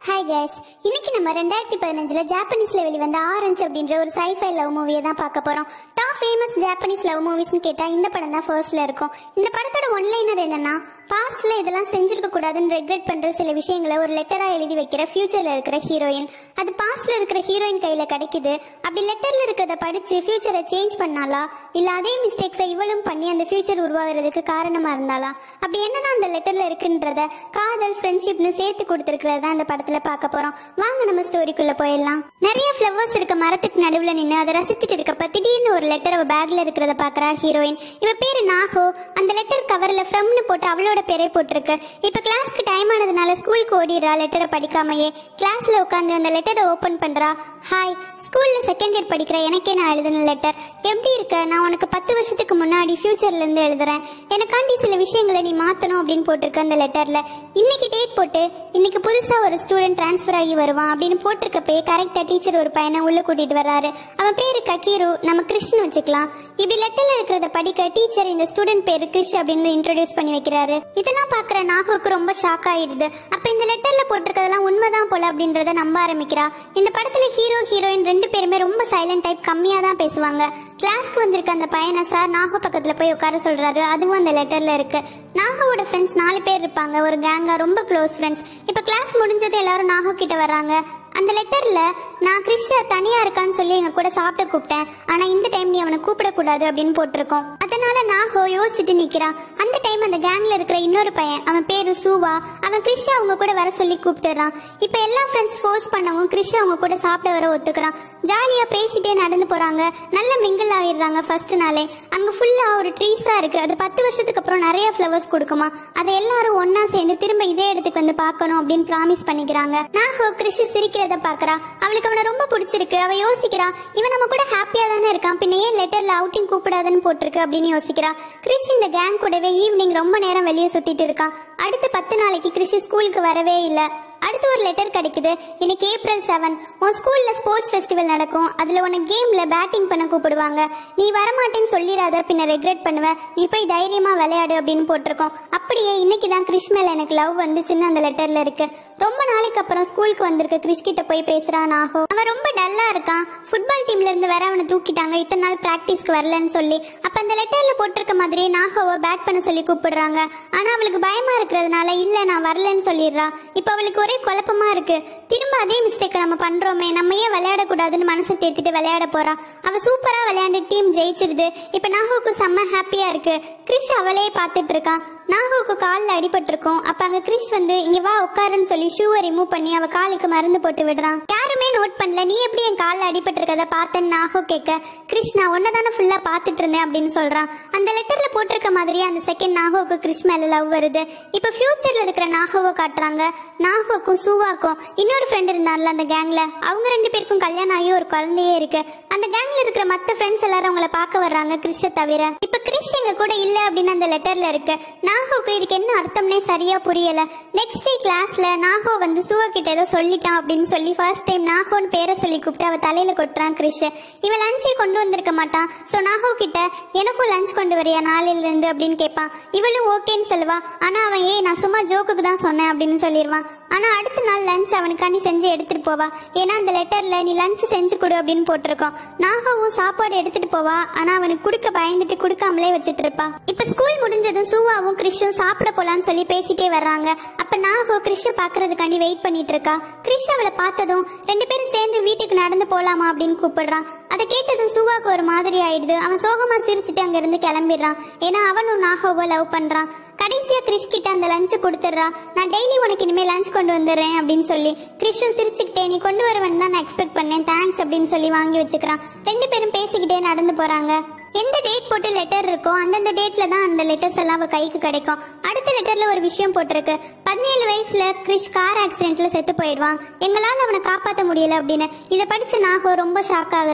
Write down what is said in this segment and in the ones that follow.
hi guys இன்னைக்கு நம்ம ரெண்டாயிரத்தி பதினஞ்சுல ஜாப்பனீஸ்ல வெளிவந்த ஆரஞ்ச் அப்படின்ற ஒரு சைஃபை லவ் மூவியை தான் பார்க்க போறோம் டாப் ஃபேமஸ் ஜாப்பனீஸ் லவ் மூவிஸ்னு கேட்டா இந்த படம் தான் ஃபர்ஸ்ட்ல இருக்கும் இந்த படத்தோட ஒன்லைனர் என்னன்னா பாஸ்ட்ல இதெல்லாம் செஞ்சிருக்க கூடாதுன்னு ரெக்ரெட் பண்ற சில விஷயங்களை ஒரு லெட்டரா எழுதி வைக்கிற ஃபியூச்சர்ல இருக்கிற ஹீரோயின் அது பாஸ்ட்ல இருக்கிற ஹீரோயின் கையில கிடைக்குது அப்படி லெட்டர்ல இருக்கிறத படிச்சு ஃபியூச்சரை சேஞ்ச் பண்ணாலா இல்ல அதே மிஸ்டேக்ஸை இவளும் பண்ணி அந்த ஃபியூச்சர் உருவாகிறதுக்கு காரணமா இருந்தாளா அப்படி என்னதான் அந்த லெட்டர்ல இருக்குன்றத காதல் ஃப்ரெண்ட்ஷிப்னு சேர்த்து கொடுத்துருக்கிறத தான் இந்த படத்துல பார்க்க போறோம் வாங்க நம்ம ஸ்டோரிக்குள்ள போயிடலாம் நிறைய ஃப்ளவர்ஸ் இருக்க மரத்துக்கு நடுவுல நின்று அதை ரசிச்சுட்டு இருக்கப்ப திடீர்னு ஒரு லெட்டர் அவ பேக்ல இருக்கிறத பாக்குறா ஹீரோயின் இவ பேரு நாகோ அந்த லெட்டர் கவர்ல ஃப்ரம்னு போட்டு அவளோட பேரே போட்டிருக்கு இப்ப கிளாஸ்க்கு டைம் ஆனதுனால ஸ்கூலுக்கு ஓடிடுறா லெட்டரை படிக்காமையே கிளாஸ்ல உட்காந்து அந்த லெட்டரை ஓபன் பண்றா ஹாய் ஸ்கூல்ல செகண்ட் இயர் படிக்கிற எனக்கே நான் எழுதின லெட்டர் எப்படி இருக்க நான் உனக்கு பத்து வருஷத்துக்கு முன்னாடி ஃபியூச்சர்ல இருந்து எழுதுறேன் எனக்காண்டி சில விஷயங்களை நீ மாத்தணும் அப்படின்னு போட்டிருக்க அந்த லெட்டர்ல இன்னைக்கு டேட் போட்டு இன்னைக்கு புதுசா ஒரு ஸ்டூடெண்ட் ட்ரான்ஸ்ஃபர் ஆகி வருவான் அப்படின்னு போட்டிருக்கப்பயே கரெக்டா டீச்சர் ஒரு பையனை உள்ள கூட்டிட்டு வர்றாரு அவன் பேரு கக்கீரு நம்ம கிருஷ்ணன் வச்சுக்கலாம் இப்படி லெட்டர்ல இருக்கிறத படிக்க டீச்சர் இந்த ஸ்டூடெண்ட் பேரு கிருஷ் அப்படின்னு இன்ட்ரோடியூஸ் பண்ணி வைக்கிறாரு இதெல்லாம் பாக்குற நாகுக்கு ரொம்ப ஷாக் ஆயிடுது அப்ப இந்த லெட்டர்ல போட்டிருக்கதெல்லாம் உண்மைதான் போல அப்படின்றத நம்ப ஆரம்பிக்கிறா இந்த படத்துல ஹீரோ ஹீரோயின் ரெண்டு பேருமே ரொம்ப சைலண்ட் டைப் கம்மியா தான் பேசுவாங்க கிளாஸ்க்கு வந்திருக்க அந்த பையனை சார் நாகு பக்கத்துல போய் உட்கார சொல்றாரு அதுவும் அந்த லெட்டர்ல இருக்கு நாகுவோட ஃப்ரெண்ட்ஸ் நாலு பேர் இருப்பாங்க ஒரு கேங்கா ரொம்ப க்ளோஸ் ஃப்ரெண்ட்ஸ் இப்ப கிளாஸ் முடிஞ்சது எல்லாரும் நாகு கிட்ட வர்றாங்க அந்த லெட்டர்ல நான் கிருஷ்ண தனியா இருக்கான்னு சொல்லி எங்க கூட சாப்பிட கூப்பிட்டேன் ஆனா இந்த டைம் நீ அவனை கூப்பிடக்கூடாது அப்படின்னு போட்டிருக்கோம் அதனால நாகோ யோசிச்சுட்டு நிக்கிறான் அந்த டைம் அந்த கேங்ல இருக்கிற இன்னொரு பையன் அவன் பேரு சூவா அவன் கிருஷ்ண அவங்க கூட வர சொல்லி கூப்பிட்டுறான் இப்ப எல்லா ஃப்ரெண்ட்ஸ் ஃபோர்ஸ் பண்ணவும் கிருஷ்ண அவங்க கூட சாப்பிட வர ஒத்துக்கிறான் ஜாலியா பேசிட்டே நடந்து போறாங்க நல்ல மிங்கிள் ஆயிடுறாங்க ஃபர்ஸ்ட் நாளே அங்க ஃபுல்லா ஒரு ட்ரீஸா இருக்கு அது பத்து வருஷத்துக்கு அப்புறம் நிறைய ஃப்ளவர்ஸ் கொடுக்குமா அதை எல்லாரும் ஒண்ணா சேர்ந்து திரும்ப இதே இடத்துக்கு வந்து பார்க்கணும் அப்படின்னு ப்ராமிஸ் பண்ணிக்கிறாங்க நாகோ கிருஷ் சிரிக்கிறத பாக்குறா அவளுக்கு அவனை ரொம்ப பிடிச்சிருக்கு அவ யோசிக்கிறா இவன் நம்ம கூட ஹாப்பியா தானே இருக்கான் பின்ன ஏன் லெட்டர்ல அவுட்டிங் கூப்பிடாதுன்னு போட்டிருக்கு அப்படின்னு யோசிக்கிறா கிருஷ் இந்த கேங் கூடவே ஈவினிங் ரொம்ப நேரம் வெளியே சுத்திட்டு இருக்கான் அடுத்த பத்து நாளைக்கு கிருஷ் ஸ்கூலுக்கு வரவே இல்லை அடுத்து ஒரு லெட்டர் கிடைக்குது இன்னைக்கு ஏப்ரல் செவன் உன் ஸ்கூல்ல ஸ்போர்ட்ஸ் ஃபெஸ்டிவல் நடக்கும் அதுல உனக்கு கேம்ல பேட்டிங் பண்ண கூப்பிடுவாங்க நீ வரமாட்டேன்னு சொல்லிடாத பின்ன ரெக்ரெட் பண்ணுவ நீ போய் தைரியமா விளையாடு அப்படின்னு போட்டிருக்கோம் அப்படியே இன்னைக்கு தான் கிறிஷ் மேல எனக்கு லவ் வந்துச்சுன்னு அந்த லெட்டர்ல இருக்கு ரொம்ப நாளைக்கு அப்புறம் ஸ்கூலுக்கு வந்திருக்க கிறிஷ் கிட்ட போய் பேசுறான் ஆகும் அவன் ரொம்ப டல்லா இருக்கான் ஃபுட்பால் டீம்ல இருந்து வேற அவனை தூக்கிட்டாங்க இத்தனை நாள் பிராக்டிஸ்க்கு வரலன்னு சொல்லி அப்ப அந்த லெட்டர்ல போட்டிருக்க மாதிரியே நாகோவை பேட் பண்ண சொல்லி கூப்பிடுறாங்க ஆனா அவளுக்கு பயமா இருக்கிறதுனால இல்ல நான் வரலன்னு சொல்லிடுறா இப்ப அவளுக்கு ஒரே குழப்பமா இருக்கு திரும்ப அதே மிஸ்டேக் நம்ம பண்றோமே நம்ம ஏன் விளையாடக்கூடாதுன்னு மனசை தேத்திட்டு விளையாட போறா அவ சூப்பரா விளையாண்டு டீம் ஜெயிச்சிருது இப்ப நாகோக்கு செம்ம ஹாப்பியா இருக்கு கிறிஷ் அவளே பார்த்துட்டு இருக்கான் நாகோக்கு காலில் அடிபட்டிருக்கும் அப்ப அங்க கிறிஷ் வந்து இங்க வா உட்காருன்னு சொல்லி ஷூவை ரிமூவ் பண்ணி அவ காலுக்கு மருந்து போட்டு விடுறான் யாருமே நோட் பண்ணல நீ எப்படி என் காலில் அடிபட்டிருக்கத பார்த்தேன்னு நாகோ கேட்க கிறிஷ் நான் ஒன்ன தானே ஃபுல்லா பார்த்துட்டு இருந்தேன் அப்படின்னு சொல்றான் அந்த லெட்டர்ல போட்டிருக்க மாதிரியே அந்த செகண்ட் நாகோக்கு கிறிஷ் மேல லவ் வருது இப்ப ஃபியூச்சர்ல இருக்கிற நாகோவை காட்டுறாங்க நாகோக்கும் சூவாக்கும் இன்னொரு ஃப்ரெண்ட் இருந்தான்ல அந்த கேங்ல அவங்க ரெண்டு பேருக்கும் கல்யாணம் ஆகி ஒரு குழந்தையே இருக்கு அந்த கேங்ல இருக்கிற மத்த ஃப்ரெண்ட்ஸ் எல்லாரும் அவங்கள பார்க்க வர்றாங்க கிறிஷ தவிர இப்ப கிறிஷ் எங்க கூட இல்ல அப்படின்னு அந்த லெட்டர்ல இருக்கு நாகோக்கு இதுக்கு என்ன அர்த்தம்னே சரியா புரியல நெக்ஸ்ட் டே கிளாஸ்ல நாகோ வந்து சூவா கிட்ட ஏதோ சொல்லிட்டான் அப்படின்னு சொல்லி ஃபர்ஸ்ட் டைம் நாகோன்னு பேரை சொல்லி கூப்பிட்டு அவ தலையில கொட்டுறான் கிறிஷ் இவன் லஞ்சே கொண்டு வந்திருக்க மாட்டான் சோ நாகோ கிட்ட எனக்கும் லஞ்ச் கொண்டு வரியா நாளையில இருந்து அப்படின்னு கேட்பான் இவளும் ஓகேன்னு சொல்லுவா ஆனா அவன் ஏய் நான் சும்மா ஜோக்குக்கு தான் சொன்னேன் அப்படின்னு சொல்லிடுவான் ஆனா அடுத்த நாள் லஞ்ச் அவனுக்காண்டி செஞ்சு எடுத்துட்டு போவா ஏன்னா அந்த லெட்டர்ல நீ லஞ்ச் செஞ்சு கொடு அப்படின்னு போட்டிருக்கோம் நாகவும் சாப்பாடு எடுத்துட்டு போவா ஆனா அவனுக்கு கொடுக்க பயந்துட்டு கொடுக்காமலே வச்சுட்டு இருப்பா இப்ப ஸ்கூல் முடிஞ்சதும் சூவாவும் கிறிஷும் சாப்பிட போலான்னு சொல்லி பேசிட்டே வர்றாங்க அப்ப நாகோ கிறிஷ பாக்குறதுக்காண்டி வெயிட் பண்ணிட்டு இருக்கா கிறிஷ் அவளை பார்த்ததும் ரெண்டு பேரும் சேர்ந்து வீட்டுக்கு நடந்து போலாமா அப்படின்னு கூப்பிடுறான் அதை கேட்டதும் சூவாக்கு ஒரு மாதிரி ஆயிடுது அவன் சோகமா சிரிச்சுட்டு அங்க இருந்து கிளம்பிடுறான் ஏன்னா அவனும் நாகோவை லவ் பண்றான் கடைசியா கிறிஷ் கிட்ட அந்த லஞ்ச் கொடுத்துட்றா நான் டெய்லி உனக்கு இனிமே லஞ்ச் கொண்டு வந்துடுறேன் அப்படின்னு சொல்லி கிறிஷும் சிரிச்சுக்கிட்டே நீ கொண்டு வருவேன்னு தான் நான் எக்ஸ்பெக்ட் பண்ணேன் தேங்க்ஸ் அப்படின்னு சொல்லி வாங்கி வச்சுக்கிறான் ரெண்டு பேரும் பேசிக்கிட்டே நடந்து போறாங்க எந்த டேட் போட்டு லெட்டர் இருக்கோ அந்தந்த டேட்ல தான் அந்த லெட்டர்ஸ் எல்லாம் அவ கைக்கு கிடைக்கும் அடுத்த லெட்டர்ல ஒரு விஷயம் போட்டிருக்கு பதினேழு வயசுல கிறிஷ் கார் ஆக்சிடென்ட்ல செத்து போயிடுவான் எங்களால அவனை காப்பாத்த முடியல அப்படின்னு இதை படிச்ச நாகோ ரொம்ப ஷாக் ஆகுறா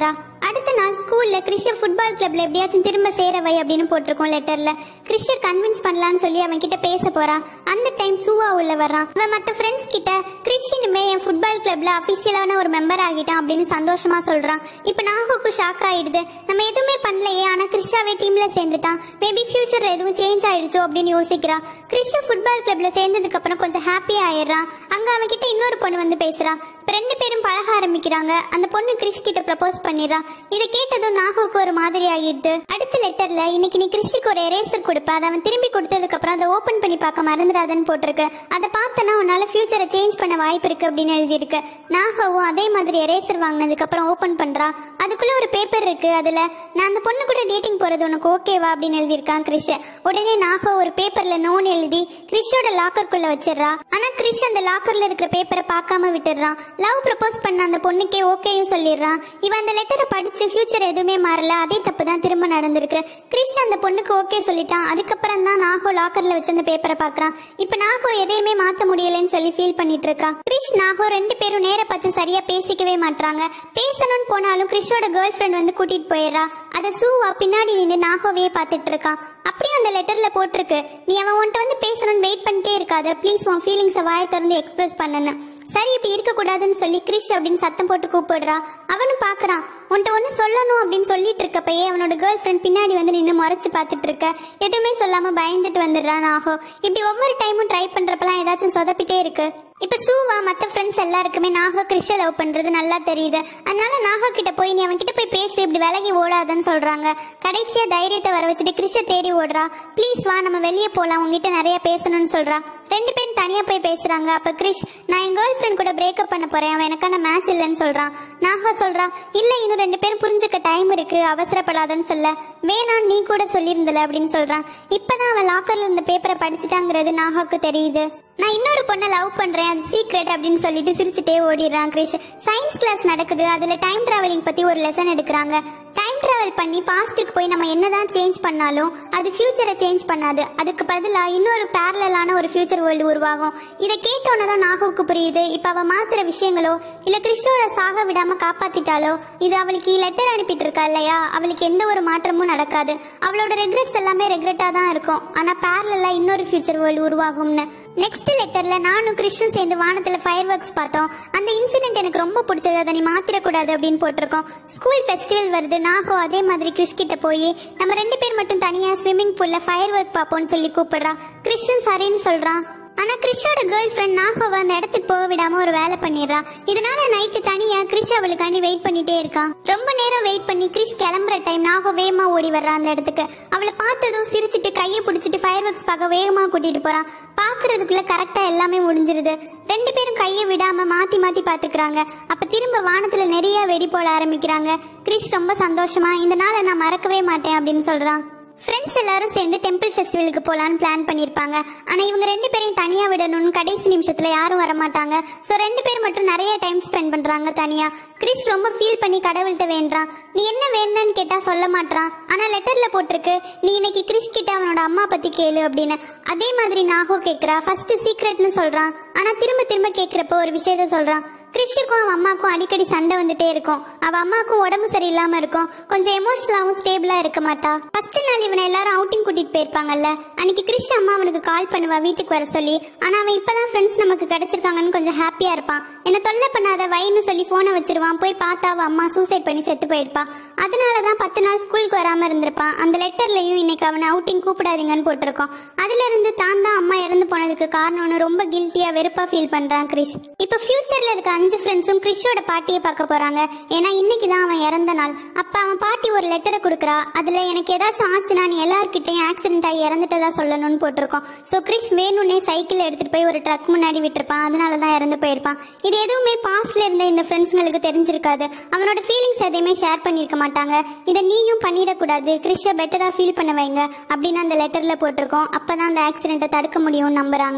அடுத்த நாள் ஸ்கூல்ல கிறிஷர் ஃபுட்பால் கிளப்ல எப்படியாச்சும் திரும்ப சேர வை அப்படின்னு போட்டிருக்கோம் லெட்டர்ல கிறிஷர் கன்வின்ஸ் பண்ணலாம்னு சொல்லி அவன் கிட்ட பேச போறான் அந்த டைம் சூவா உள்ள வர்றான் அவன் மத்த ஃப்ரெண்ட்ஸ் கிட்ட கிறிஷ் இனிமே என் ஃபுட்பால் கிளப்ல அபிஷியலான ஒரு மெம்பர் ஆகிட்டான் அப்படின்னு சந்தோஷமா சொல்றான் இப்ப நாகுக்கு ஷாக் ஆயிடுது நம்ம எதுவுமே பண்ணலையே ஆனா கிறிஷாவே டீம்ல சேர்ந்துட்டான் மேபி ஃபியூச்சர்ல எதுவும் சேஞ்ச் ஆயிடுச்சோ அப்படின்னு யோசிக்கிறான் கிறிஷ் ஃபுட்பால் கிளப்ல சேர்ந்ததுக்கு அப்புறம் கொஞ்சம் ஹாப்பி ஆயிடுறான் அங்க அவன் கிட்ட இன்னொரு பொண்ணு வந்து பேசுறான் இப்ப ரெண்டு பேரும் பழக ஆரம்பிக்கிறாங்க அந்த பொண்ணு கிறிஷ் கிட்ட ப்ரப்போஸ் பண்ணிடுறான் இதை கேட்டதும் நாகுக்கு ஒரு மாதிரி ஆகிடுது அடுத்த லெட்டர்ல இன்னைக்கு நீ கிறிஷுக்கு ஒரு எரேசர் கொடுப்ப அதை அவன் திரும்பி கொடுத்ததுக்கு அப்புறம் அதை ஓபன் பண்ணி பார்க்க மறந்துடாதன்னு போட்டிருக்கு அதை பார்த்தனா உன்னால ஃபியூச்சரை சேஞ்ச் பண்ண வாய்ப்பு இருக்கு அப்படின்னு எழுதியிருக்கு நாகவும் அதே மாதிரி எரேசர் வாங்கினதுக்கு அப்புறம் ஓபன் பண்றா அதுக்குள்ள ஒரு பேப்பர் இருக்கு அதுல நான் அந்த பொண்ணு கூட டேட்டிங் போறது உனக்கு ஓகேவா அப்படின்னு எழுதியிருக்கான் கிறிஷ் உடனே நாகோ ஒரு பேப்பர்ல நோன் எழுதி கிறிஷோட லாக்கருக்குள்ள வச்சிடுறா ஆனா கிறிஷ் அந்த லாக்கர்ல இருக்கிற பேப்பரை பார்க்காம விட்டுடுறான் லவ் ப்ரப்போஸ் பண்ண அந்த பொண்ணுக்கே ஓகேயும் சொல்லிடுறான் இவன் அந்த லெட்டரை படிச்சு ஃபியூச்சர் எதுவுமே மாறல அதே தப்பு தான் திரும்ப நடந்திருக்கு கிறிஷ் அந்த பொண்ணுக்கு ஓகே சொல்லிட்டான் அதுக்கப்புறம் தான் நாகோ லாக்கர்ல வச்சு அந்த பேப்பரை பார்க்கறான் இப்ப நாகோ எதையுமே மாத்த முடியலன்னு சொல்லி ஃபீல் பண்ணிட்டு இருக்கான் கிறிஷ் நாகோ ரெண்டு பேரும் நேர பார்த்து சரியா பேசிக்கவே மாட்றாங்க பேசணும்னு போனாலும் கிறிஷோட கேர்ள் ஃப்ரெண்ட் வந்து கூட்டிட்டு போயிடுறா அத சூவா பின்னாடி நின்று நாகோவே பார்த்துட்டு இருக்கான் அப்படியே அந்த லெட்டர்ல போட்டிருக்கு நீ அவன் உன்கிட்ட வந்து பேசணும்னு வெயிட் பண்ணிட்டே இருக்காத ப்ளீஸ் உன் ஃபீலிங்ஸை வாயை திறந்து எக்ஸ்பிரஸ் பண்ணணும் சரி இப்படி இருக்க கூடாதுன்னு சொல்லி கிறிஷ் அப்படின்னு சத்தம் போட்டு கூப்பிடுறா அவனும் பாக்குறான் உன்கிட்ட ஒண்ணு சொல்லணும் அப்படின்னு சொல்லிட்டு இருக்கப்பயே அவனோட கேர்ள் ஃப்ரெண்ட் பின்னாடி வந்து நின்று முறைச்சு பார்த்துட்டு இருக்க எதுவுமே சொல்லாம பயந்துட்டு வந்துடுறான் ஆகோ இப்படி ஒவ்வொரு டைமும் ட்ரை பண்றப்பெல்லாம் ஏதாச்சும் சொதப்பிட்டே இருக்கு இப்ப சூவா மத்த ஃப்ரெண்ட்ஸ் எல்லாருக்குமே நாகா கிறிஷ லவ் பண்றது நல்லா தெரியுது அதனால நாகா கிட்ட போய் நீ அவன் கிட்ட போய் பேசு இப்படி விலகி ஓடாதன்னு சொல்றாங்க கடைசியா தைரியத்தை வர வச்சுட்டு கிறிஷ தேடி ஓடுறா ப்ளீஸ் வா நம்ம வெளியே போலாம் உங்ககிட்ட நிறைய பேசணும்னு சொல்றா ரெண்டு பேரும் தனியா போய் பேசுறாங்க அப்ப கிறிஷ் நான் என் கேர்ள் ஃப்ரெண்ட் கூட பிரேக்கப் பண்ண போறேன் அவன் எனக்கான மேட்ச் இல்லைன்னு சொல்றான் நாகா சொல்றா இல்ல இன்னும் ரெண்டு பேரும் புரிஞ்சுக்க டைம் இருக்கு அவசரப்படாதன்னு சொல்ல வேணாம் நீ கூட சொல்லியிருந்தல அப்படின்னு சொல்றான் இப்பதான் அவன் லாக்கர்ல இருந்த பேப்பரை படிச்சுட்டாங்கிறது நாகாக்கு தெரியுது நான் இன்னொரு பொண்ணை லவ் பண்றேன் அது சீக்ரெட் அப்படின்னு சொல்லிட்டு சிரிச்சுட்டே ஓடிடுறான் கிரிஷ் சயின்ஸ் கிளாஸ் நடக்குது அதுல டைம் டிராவலிங் பத்தி ஒரு லெசன் எடுக்கிறாங்க டைம் டிராவல் பண்ணி பாஸ்ட்டுக்கு போய் நம்ம என்னதான் சேஞ்ச் பண்ணாலும் அது ஃபியூச்சரை சேஞ்ச் பண்ணாது அதுக்கு பதிலா இன்னொரு பேரலான ஒரு ஃபியூச்சர் வேர்ல்டு உருவாகும் இதை கேட்டோன்னே தான் நாகுவுக்கு புரியுது இப்ப அவ மாத்துற விஷயங்களோ இல்ல கிறிஸ்டோட சாக விடாம காப்பாத்திட்டாலோ இது அவளுக்கு லெட்டர் அனுப்பிட்டு இருக்கா இல்லையா அவளுக்கு எந்த ஒரு மாற்றமும் நடக்காது அவளோட ரெக்ரெட்ஸ் எல்லாமே ரெக்ரெட்டா தான் இருக்கும் ஆனா பேரலா இன்னொரு ஃபியூச்சர் வேர்ல்டு உருவாகும்னு நெக்ஸ்ட் லெட்டர்ல நானும் கிறிஷும் சேர்ந்து வானத்துல ஃபயர் ஒர்க்ஸ் பார்த்தோம் அந்த இன்சிடென்ட் எனக்கு ரொம்ப பிடிச்சது அதை நீ மாத்திரக்கூடாது அப்படின்னு போட்டிருக்கோம் ஸ்கூல் ஃபெஸ்டிவல் வருது நாகோ அதே மாதிரி கிறிஷ் கிட்ட போய் நம்ம ரெண்டு பேர் மட்டும் தனியா ஸ்விம்மிங் பூல்ல ஃபயர் ஒர்க் பார்ப்போம்னு சொல்லி கூப்பிடுறான் கிறிஷும் சரின்னு சொல்றான் ஆனா கிறிஷோட கேர்ள் ஃப்ரெண்ட் நாகோவை அந்த இடத்துக்கு போக விடாம ஒரு வேலை பண்ணிடுறா இதனால நைட்டு தனியா கிறிஷ் அவளுக்காண்டி வெயிட் பண்ணிட்டே இருக்கான் ரொம்ப நேரம் வெயிட் பண்ணி கிறிஷ் கிளம்புற டைம் நாகோ வேகமா ஓடி வர்றா அந்த இடத்துக்கு அவளை பார்த்ததும் சிரிச்சிட்டு கையை பிடிச்சிட்டு ஃபயர் ஒர்க்ஸ் பார்க்க வேகமா கூட்டிட்டு போறான் பாக்குறதுக்குள்ள கரெக்டா எல்லாமே முடிஞ்சிருது ரெண்டு பேரும் கையை விடாம மாத்தி மாத்தி பாத்துக்கிறாங்க அப்ப திரும்ப வானத்துல நிறைய வெடி போட ஆரம்பிக்கிறாங்க கிறிஷ் ரொம்ப சந்தோஷமா இந்த நாளை நான் மறக்கவே மாட்டேன் அப்படின்னு சொல்றான் ஃப்ரெண்ட்ஸ் எல்லாரும் சேர்ந்து டெம்பிள் ஃபெஸ்டிவலுக்கு போலான்னு பிளான் பண்ணியிருப்பாங்க ஆனா இவங்க ரெண்டு பேரையும் தனியா விடணும்னு கடைசி நிமிஷத்துல யாரும் வர மாட்டாங்க ஸோ ரெண்டு பேர் மட்டும் நிறைய டைம் ஸ்பெண்ட் பண்றாங்க தனியா கிறிஸ் ரொம்ப ஃபீல் பண்ணி கடவுள்கிட்ட வேண்டான் நீ என்ன வேணும்னு கேட்டா சொல்ல மாட்டான் ஆனா லெட்டர்ல போட்டிருக்கு நீ இன்னைக்கு கிறிஸ் கிட்ட அவனோட அம்மா பத்தி கேளு அப்படின்னு அதே மாதிரி நாகோ கேக்குறா ஃபர்ஸ்ட் சீக்ரெட்னு சொல்றான் ஆனா திரும்ப திரும்ப கேக்குறப்போ ஒரு விஷயத்த சொல்றான் கிறிஷுக்கும் அவன் அம்மாக்கும் அடிக்கடி சண்டை வந்துட்டே இருக்கும் அவ அம்மாக்கும் உடம்பு சரியில்லாம இருக்கும் கொஞ்சம் எமோஷனலாவும் ஸ்டேபிளா இருக்க மாட்டா ஃபர்ஸ்ட் நாள் இவனை எல்லாரும் அவுட்டிங் கூட்டிட்டு போயிருப்பாங்கல்ல அன்னைக்கு கிறிஷ் அம்மா அவனுக்கு கால் பண்ணுவா வீட்டுக்கு வர சொல்லி ஆனா அவன் இப்பதான் ஃப்ரெண்ட்ஸ் நமக்கு கிடைச்சிருக்காங்கன்னு கொஞ்சம் ஹாப்பியா இருப்பான் என்ன தொல்லை பண்ணாத வைன்னு சொல்லி போனை வச்சிருவான் போய் பார்த்தா அவ அம்மா சூசைட் பண்ணி செத்து போயிருப்பா அதனாலதான் பத்து நாள் ஸ்கூலுக்கு வராம இருந்திருப்பான் அந்த லெட்டர்லயும் இன்னைக்கு அவனை அவுட்டிங் கூப்பிடாதீங்கன்னு போட்டிருக்கோம் அதுல இருந்து தான் தான் அம்மா இறந்து போனதுக்கு காரணம்னு ரொம்ப கில்ட்டியா வெறுப்பா ஃபீல் பண்றான் கிறிஷ் இப்ப ஃபியூச்சர்ல இருக்க அஞ்சு ஃப்ரெண்ட்ஸும் கிறிஷோட பாட்டியை பார்க்க போறாங்க ஏன்னா இன்னைக்கு தான் அவன் இறந்த நாள் அப்ப அவன் பாட்டி ஒரு லெட்டரை கொடுக்குறா அதுல எனக்கு ஏதாச்சும் ஆச்சுன்னா நீ எல்லார்கிட்டயும் ஆக்சிடென்ட் ஆகி இறந்துட்டதா சொல்லணும்னு போட்டிருக்கோம் ஸோ கிறிஷ் வேணும்னே சைக்கிள் எடுத்துட்டு போய் ஒரு ட்ரக் முன்னாடி விட்டுருப்பான் அதனால தான் இறந்து போயிருப்பான் இது எதுவுமே பாஸ்ட்ல இருந்த இந்த ஃப்ரெண்ட்ஸ்ங்களுக்கு தெரிஞ்சிருக்காது அவனோட ஃபீலிங்ஸ் எதையுமே ஷேர் பண்ணியிருக்க மாட்டாங்க இதை நீயும் பண்ணிடக்கூடாது கிறிஷை பெட்டரா ஃபீல் பண்ண வைங்க அப்படின்னு அந்த லெட்டர்ல போட்டிருக்கோம் அப்பதான் அந்த ஆக்சிடென்ட்டை தடுக்க முடியும்னு நம்புறாங்க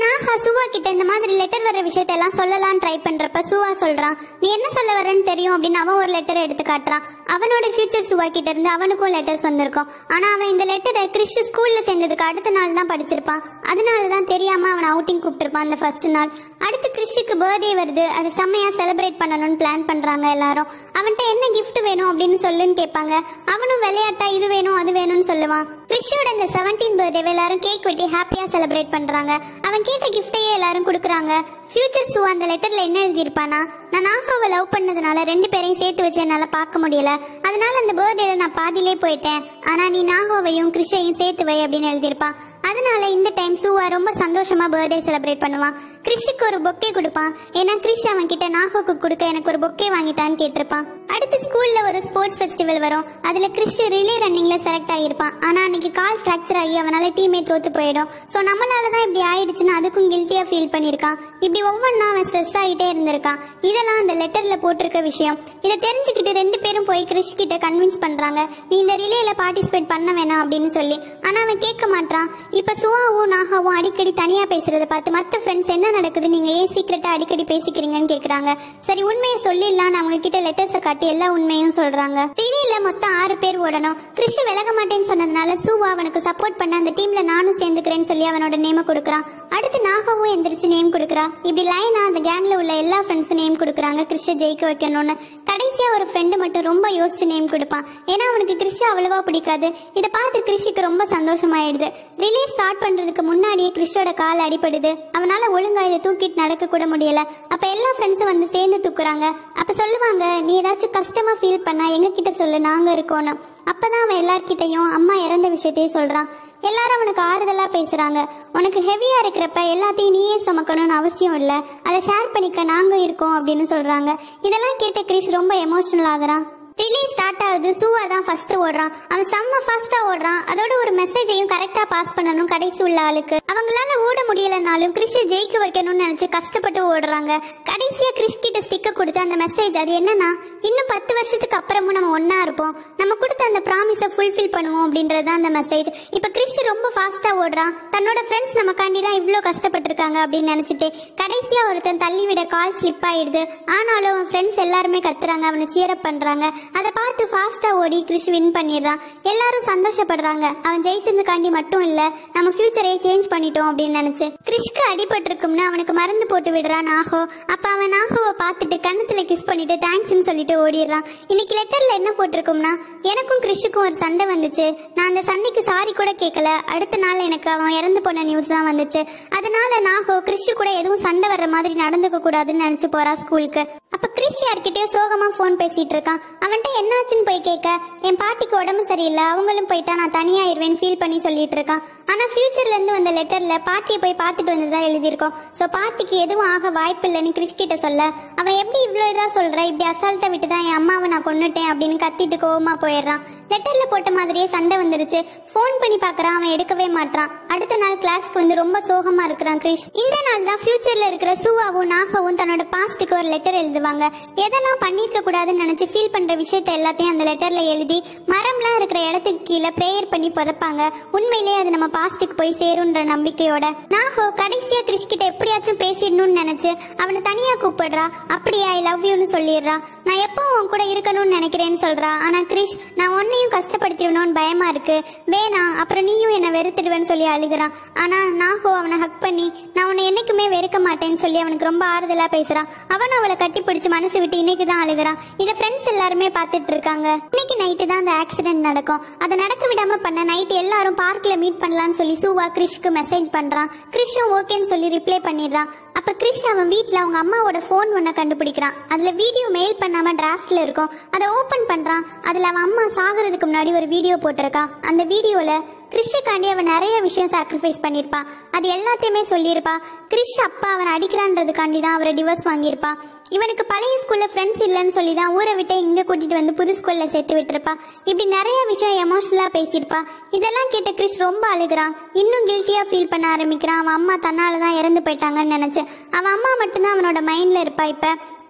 நாகா சுவா கிட்ட இந்த மாதிரி லெட்டர் வர விஷயத்த எல்லாம் சொல்லலாம் ட்ரை பண்றப்ப சுவா சொல்றான் நீ என்ன சொல்ல வரேன்னு தெரியும் அப்படின்னு அவன் ஒரு லெட்டர் எடுத்து காட்டுறான் அவனோட ஃபியூச்சர் சுவா கிட்ட இருந்து அவனுக்கும் லெட்டர்ஸ் வந்திருக்கும் ஆனா அவன் இந்த லெட்டரை கிறிஷ் ஸ்கூல்ல சேர்ந்ததுக்கு அடுத்த நாள் தான் படிச்சிருப்பான் அதனால தான் தெரியாம அவன் அவுட்டிங் கூப்பிட்டிருப்பான் அந்த ஃபர்ஸ்ட் நாள் அடுத்து கிறிஷுக்கு பர்த்டே வருது அது செம்மையா செலிப்ரேட் பண்ணணும்னு பிளான் பண்றாங்க எல்லாரும் அவன்கிட்ட என்ன gift வேணும் அப்படின்னு சொல்லுன்னு கேட்பாங்க அவனும் விளையாட்டா இது வேணும் அது வேணும்னு சொல்லுவான் கிறிஷோட இந்த செவன்டீன் பர்த்டே எல்லாரும் கேக் வெட்டி ஹாப்பியா செலிப்ரேட் பண்றாங்க அவன் கேட்ட கிஃப்டையே எல்லாரும் கொடுக்குறாங்க ஃபியூச்சர் சூ அந்த லெட்டர்ல என்ன எழுதியிருப்பானா நான் நாகாவை லவ் பண்ணதுனால ரெண்டு பேரையும் சேர்த்து வச்சு என்னால பார்க்க முடியல அதனால அந்த பர்த்டேல நான் பாதியிலே போயிட்டேன் ஆனா நீ நாகாவையும் கிறிஷையும் சேர்த்து வை அப்படின்னு எழுதியிருப்பான் அதனால இந்த டைம் சூவா ரொம்ப சந்தோஷமா பர்த்டே செலிப்ரேட் பண்ணுவான் கிறிஷுக்கு ஒரு பொக்கே கொடுப்பான் ஏன்னா கிறிஷ் அவன் கிட்ட நாகோக்கு கொடுக்க எனக்கு ஒரு பொக்கே வாங்கித்தான்னு கேட்டிருப்பான் அடுத்து ஸ்கூல்ல ஒரு ஸ்போர்ட்ஸ் ஃபெஸ்டிவல் வரும் அதுல கிறிஷ் ரிலே ரன்னிங்ல செலக்ட் ஆகியிருப்பான் ஆனா அன்னைக்கு கால் ஃபிராக்சர் ஆகி அவனால டீமே தோத்து போயிடும் ஸோ நம்மளால தான் இப்படி ஆயிடுச்சுன்னு அதுக்கும் கில்ட்டியா ஃபீல் பண்ணியிருக்கான் இப்படி ஒவ்வொன்றா அவன் ஸ்ட்ரெஸ் ஆகிட்டே இருந்திருக்கான் இதெல்லாம் அந்த லெட்டர்ல போட்டிருக்க விஷயம் இதை தெரிஞ்சுக்கிட்டு ரெண்டு பேரும் போய் கிறிஷ் கிட்ட கன்வின்ஸ் பண்றாங்க நீ இந்த ரிலேல பார்ட்டிசிபேட் பண்ண வேணாம் அப்படின்னு சொல்லி ஆனா அவன் கேட்க மாட்டான் இப்ப சுவாவும் நாகாவும் அடிக்கடி தனியா பேசுறத பார்த்து மத்த ஃப்ரெண்ட்ஸ் என்ன நடக்குது நீங்க ஏன் சீக்கிரட்டா அடிக்கடி பேசிக்கிறீங்கன்னு கேக்குறாங்க சரி உண்மையை சொல்லிடலாம் அவங்க கிட்ட லெட்டர்ஸை காட்டி எல்லா உண்மையும் சொல்றாங்க ரிலேல மொத்தம் ஆறு பேர் ஓடணும் கிறிஷ் விலக மாட்டேன்னு சொன்னதுனால சூவா அவனுக்கு சப்போர்ட் பண்ண அந்த டீம்ல நானும் சேர்ந்துக்கிறேன்னு சொல்லி அவனோட நேம கொடுக்குறான் அடுத்து நாகாவும் எந்திரிச்சு நேம் கொடுக்குறா இப்படி லைனா அந்த கேங்ல உள்ள எல்லா ஃப்ரெண்ட்ஸும் நேம் கொடுக்குறாங்க கிறிஷ ஜெயிக்க வைக்கணும்னு கடைசியா ஒரு ஃப்ரெண்டு மட்டும் ரொம்ப யோசிச்சு நேம் கொடுப்பான் ஏன்னா அவனுக்கு கிறிஷ அவ்வளவா பிடிக்காது இதை பார்த்து கிறிஷுக்கு ரொம்ப சந்தோஷமாயிடுது ரிலே ஸ்டார்ட் பண்றதுக்கு முன்னாடியே கிறிஷோட கால் அடிபடுது அவனால ஒழுங்கா இதை தூக்கிட்டு நடக்க கூட முடியல அப்ப எல்லா ஃப்ரெண்ட்ஸும் வந்து சேர்ந்து தூக்குறாங்க அப்ப சொல்லுவாங்க நீ ஏதாச்சும் கஷ்டமா ஃபீல் பண்ணா எங்க கிட்ட சொல்லு நாங்க இருக்கோம்னு அப்பதான் அவன் எல்லார்கிட்டயும் அம்மா இறந்த விஷயத்தையும் சொல்றான் எல்லாரும் அவனுக்கு ஆறுதலா பேசுறாங்க உனக்கு ஹெவியா இருக்கிறப்ப எல்லாத்தையும் நீயே சுமக்கணும்னு அவசியம் இல்ல அதை ஷேர் பண்ணிக்க நாங்க இருக்கோம் அப்படின்னு சொல்றாங்க இதெல்லாம் கேட்ட கிறிஸ் ரொம்ப எமோஷனல் ஆகுறான் ரிலே ஸ்டார்ட் ஆகுது சூவா தான் ஃபர்ஸ்ட் ஓடுறான் அவன் செம்ம ஃபாஸ்டா ஓடுறான் அதோட ஒரு மெசேஜையும் கரெக்டா பாஸ் பண்ணணும் கடைசி உள்ள ஆளுக்கு அவங்களால ஓட முடியலனாலும் கிறிஷ ஜெயிக்க வைக்கணும்னு நினைச்சு கஷ்டப்பட்டு ஓடுறாங்க கடைசியா கிறிஷ் கிட்ட ஸ்டிக்க கொடுத்த அந்த மெசேஜ் அது என்னன்னா இன்னும் பத்து வருஷத்துக்கு அப்புறமும் நம்ம ஒண்ணா இருப்போம் நம்ம கொடுத்த அந்த ப்ராமிஸை ஃபுல்ஃபில் பண்ணுவோம் அப்படின்றது தான் அந்த மெசேஜ் இப்ப கிறிஷ் ரொம்ப ஃபாஸ்டா ஓடுறான் தன்னோட ஃப்ரெண்ட்ஸ் நமக்காண்டி தான் இவ்ளோ கஷ்டப்பட்டிருக்காங்க அப்படின்னு நினைச்சிட்டு கடைசியா ஒருத்தன் தள்ளி விட கால் ஸ்லிப் ஆயிடுது ஆனாலும் அவன் ஃப்ரெண்ட்ஸ் எல்லாருமே கத்துறாங்க அவனை சீரப் பண்றாங்க அதை பார்த்து ஃபாஸ்டா ஓடி கிறிஷ் வின் பண்ணிடுறான் எல்லாரும் சந்தோஷப்படுறாங்க அவன் ஜெயிச்சதுக்காண்டி மட்டும் இல்ல நம்ம ஃபியூச்சரை சேஞ்ச் பண்ணிட்டோம் அப்படின்னு நினைச்சு கிறிஷ்க்கு அடிபட்டிருக்கும்னு அவனுக்கு மருந்து போட்டு விடுறான் நாகோ அப்ப அவன் நாகோவை பார்த்துட்டு கண்ணத்துல கிஸ் பண்ணிட்டு தேங்க்ஸ்னு சொல்லிட்டு ஓடிடுறான் இன்னைக்கு லெட்டர்ல என்ன போட்டிருக்கும்னா எனக்கும் கிறிஷுக்கும் ஒரு சண்டை வந்துச்சு நான் அந்த சண்டைக்கு சாரி கூட கேட்கல அடுத்த நாள் எனக்கு அவன் இறந்து போன நியூஸ் தான் வந்துச்சு அதனால நாகோ கிறிஷு கூட எதுவும் சண்டை வர்ற மாதிரி நடந்துக்க கூடாதுன்னு நினைச்சு போறா ஸ்கூலுக்கு அப்ப கிறிஷ் யார்கிட்டயோ சோகமா ஃபோன் பேசிட்டு இருக்கான் அவன்கிட்ட என்னாச்சுன்னு போய் கேட்க என் பாட்டிக்கு உடம்பு சரியில்லை அவங்களும் போயிட்டா நான் தனியாயிருவேன் ஃபீல் பண்ணி சொல்லிட்டு இருக்கான் ஆனா ஃபியூச்சர்ல இருந்து வந்த லெட்டர்ல பாட்டியை போய் பார்த்துட்டு வந்ததா எழுதியிருக்கோம் சோ பாட்டிக்கு எதுவும் ஆக வாய்ப்பு இல்லைன்னு கிறிஷ் கிட்ட சொல்ல அவன் எப்படி இவ்ளோ இதா சொல்ற இப்படி அசால்ட்டா விட்டு தான் என் அம்மாவை நான் கொன்னுட்டேன் அப்படின்னு கத்திட்டு கோவமா போயிடுறான் லெட்டர்ல போட்ட மாதிரியே சண்டை வந்துருச்சு ஃபோன் பண்ணி பார்க்கறான் அவன் எடுக்கவே மாட்றான் அடுத்த நாள் கிளாஸ்க்கு வந்து ரொம்ப சோகமா இருக்கிறான் கிரிஷ் இந்த நாள் தான் ஃபியூச்சர்ல இருக்கிற சூவாவும் நாகவும் தன்னோட பாஸ்டுக்கு ஒரு லெட்டர் எழுதுவாங்க எதெல்லாம் பண்ணிருக்க கூடாதுன்னு நினைச்சு ஃபீல் பண்ற விஷயத்த எல்லாத்தையும் அந்த லெட்டர்ல எழுதி மரம்லாம் இருக்கிற இடத்துக்கு கீழே ப்ரேயர் பண்ணி புதைப்பாங்க உண்மையிலேயே அது நம்ம பாஸ்டுக்கு போய் சேரும்ன்ற நம்பிக்கையோட நாகோ கடைசியா கிறிஷ் கிட்ட எப்படியாச்சும் பேசிடணும்னு நினைச்சு அவனை தனியா கூப்பிடுறா அப்படியா ஐ லவ் யூன்னு சொல்லிடுறா நான் எப்போ உன் கூட இருக்கணும்னு நினைக்கிறேன்னு சொல்றா ஆனா கிறிஷ் நான் உன்னையும் கஷ்டப்படுத்திடணும்னு பயமா இருக்கு வேணாம் அப்புறம் நீயும் என்னை வெறுத்துடுவேன்னு சொல்லி அழுகுறான் ஆனா நாகோ அவனை ஹக் பண்ணி நான் உன்னை என்னைக்குமே வெறுக்க மாட்டேன்னு சொல்லி அவனுக்கு ரொம்ப ஆறுதலா பேசுறான் அவன் அவளை கட்டி பிடிச்சு மனசு விட்டு இன்னைக்கு தான் அழுகுறான் இதை ஃப்ரெண்ட்ஸ் எல்லாருமே பார்த்துட்டு இருக்காங்க இன்னைக்கு நைட்டு தான் அந்த ஆக்சிடென்ட் நடக்கும் அதை நடக்க விடாம பண்ண நைட் எல்லாரும் பார்க்ல மீட் பண்ணலாம்னு சொல்லி சூவா கிறிஷ்க்கு மெசேஜ் பண்றான் கிறிஷும் ஓகேன்னு சொல்லி ரிப்ளை பண்ணிடுறான் அப்ப கிறிஷ் அவன் வீட்ல அவங்க அம்மாவோட ஃபோன் ஒன்ன கண்டுபிடிக்கிறான் அதுல வீடியோ மெயில் பண்ணாம டிராஃப்ட்ல இருக்கும் அதை ஓபன் பண்றான் அதுல அவன் அம்மா சாகுறதுக்கு முன்னாடி ஒரு வீடியோ போட்டிருக்கா அந்த வீடியோல கிறிஷுக்காண்டி அவன் நிறைய விஷயம் சாக்ரிஃபைஸ் பண்ணியிருப்பான் அது எல்லாத்தையுமே சொல்லியிருப்பா கிறிஷ் அப்பா அவனை அடிக்கிறான்றதுக்காண்டி தான் அவரை டிவோர்ஸ் வாங்கியிருப்பா இவனுக்கு பழைய ஸ்கூல்ல ஃப்ரெண்ட்ஸ் இல்லைன்னு சொல்லி தான் ஊரை விட்டு இங்க கூட்டிட்டு வந்து புது ஸ்கூல்ல சேர்த்து விட்டுருப்பா இப்படி நிறைய விஷயம் எமோஷனலா பேசியிருப்பா இதெல்லாம் கேட்ட கிறிஸ் ரொம்ப அழுகுறான் இன்னும் கில்ட்டியா ஃபீல் பண்ண ஆரம்பிக்கிறான் அவன் அம்மா தன்னால தான் இறந்து போயிட்டாங்கன்னு நினைச்சு அவன் அம்மா மட்டும்தான் அவனோட மைண்ட்ல இருப்பா இப்ப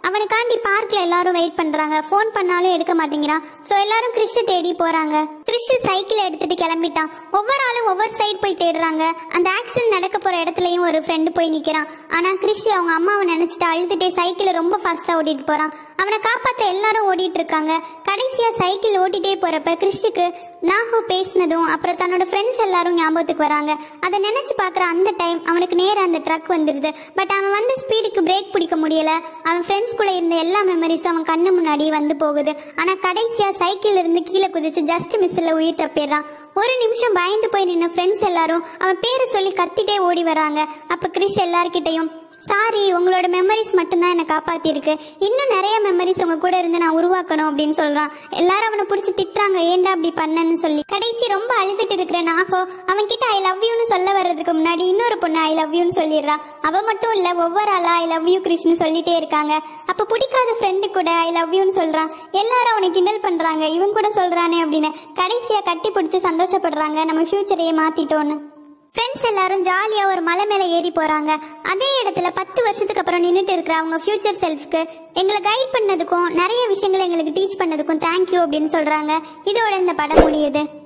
அவனுக்காண்டி பார்க்ல எல்லாரும் வெயிட் பண்றாங்க ஃபோன் பண்ணாலும் எடுக்க மாட்டேங்கிறான் சோ எல்லாரும் கிறிஷ தேடி போறாங்க கிறிஷ் சைக்கிள் எடுத்துட்டு கிளம்பிட்டான் ஒவ்வொரு ஆளும் ஒவ்வொரு சைடு போய் தேடுறாங்க அந்த ஆக்சிடென்ட் நடக்க போற இடத்துலயும் ஒரு ஃப்ரெண்டு போய் நிக்கிறான் ஆனா கிறிஷ் அவங்க அம்மாவை நினைச்சிட்டு அழுதுட்டே சைக்கிளை ரொம்ப ஃபாஸ்டா ஓட்டிட்டு போறான் அவனை காப்பாத்த எல்லாரும் ஓடிட்டு இருக்காங்க கடைசியா சைக்கிள் ஓட்டிட்டே போறப்ப கிறிஷுக்கு நாகு பேசினதும் அப்புறம் தன்னோட ஃப்ரெண்ட்ஸ் எல்லாரும் ஞாபகத்துக்கு வராங்க அதை நினைச்சு பார்க்குற அந்த டைம் அவனுக்கு நேரா அந்த ட்ரக் வந்துடுது பட் அவன் வந்து ஸ்பீடுக்கு பிரேக் பிடிக்க முடியல அவன் ஃப்ரெண்ட்ஸ் கூட இருந்த எல்லா மெமரிஸும் அவன் கண்ணு முன்னாடி வந்து போகுது ஆனா கடைசியா சைக்கிள் இருந்து கீழே குதிச்சு ஜஸ்ட் மிஸ்ல உயிர் தப்பிடுறான் ஒரு நிமிஷம் பயந்து போய் நின்ன ஃப்ரெண்ட்ஸ் எல்லாரும் அவன் பேரை சொல்லி கத்திட்டே ஓடி வராங்க அப்ப கிறிஷ் எல்லார்கிட்டயும் சாரி உங்களோட மெமரிஸ் மட்டும்தான் என்னை காப்பாத்திருக்கு இன்னும் நிறைய மெமரிஸ் உங்க கூட இருந்து நான் உருவாக்கணும் அப்படின்னு சொல்றான் எல்லாரும் அவனை பிடிச்சி திட்டுறாங்க ஏன்டா அப்படி பண்ணன்னு சொல்லி கடைசி ரொம்ப அழுதுட்டு இருக்கிற நாகோ அவன் கிட்ட ஐ லவ் யூன்னு சொல்ல வர்றதுக்கு முன்னாடி இன்னொரு பொண்ணு ஐ லவ் யூன்னு சொல்லிடுறான் அவ மட்டும் இல்ல ஒவ்வொரு ஆளா ஐ லவ் யூ கிருஷ்ணு சொல்லிட்டே இருக்காங்க அப்ப பிடிக்காத ஃப்ரெண்டு கூட ஐ லவ் யூன்னு சொல்றான் எல்லாரும் அவனை கிண்டல் பண்றாங்க இவன் கூட சொல்றானே அப்படின்னு கடைசியா கட்டி பிடிச்சி சந்தோஷப்படுறாங்க நம்ம ஃபியூச்சரையே மாத்திட்டோன்னு ஃப்ரெண்ட்ஸ் எல்லாரும் ஜாலியாக ஒரு மலை மேலே ஏறி போகிறாங்க அதே இடத்துல பத்து வருஷத்துக்கு அப்புறம் நின்றுட்டு இருக்கிற அவங்க ஃபியூச்சர் செல்ஃப்க்கு எங்களை கைட் பண்ணதுக்கும் நிறைய விஷயங்களை எங்களுக்கு டீச் பண்ணதுக்கும் தேங்க்யூ அப்படின்னு சொல்கிறாங்க இதோட இந்த படம் முடியுது